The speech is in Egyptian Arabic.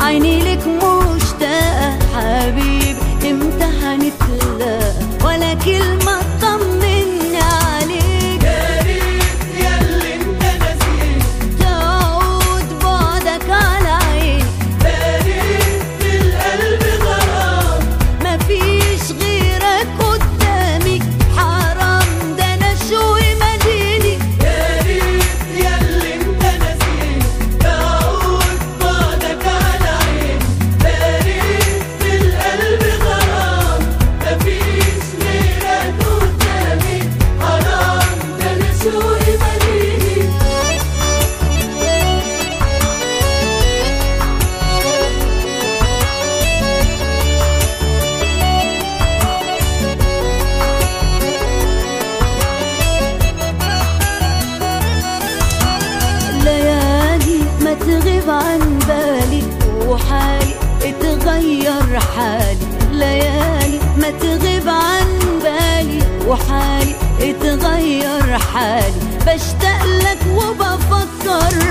عيني لك مشتاقة حبيب امتى هنتلاقى ولا كلمة طمني عليك يا ريت ياللي انت نسيت تعود بعدك على عيني باريت في القلب غرام مفيش غيرك قدامي حرام ده انا شوي مديني يا ريت ياللي انت نسيت تعود بعدك على عين باريت في القلب غرام مفيش غيرك قدامي حرام ده انا شوقي مليني ليالي ما تغيب عن بالي وحالي اتغير حالي ليالي ما تغيب عن بالي وحالي اتغير حالي بشتاق لك وبفكر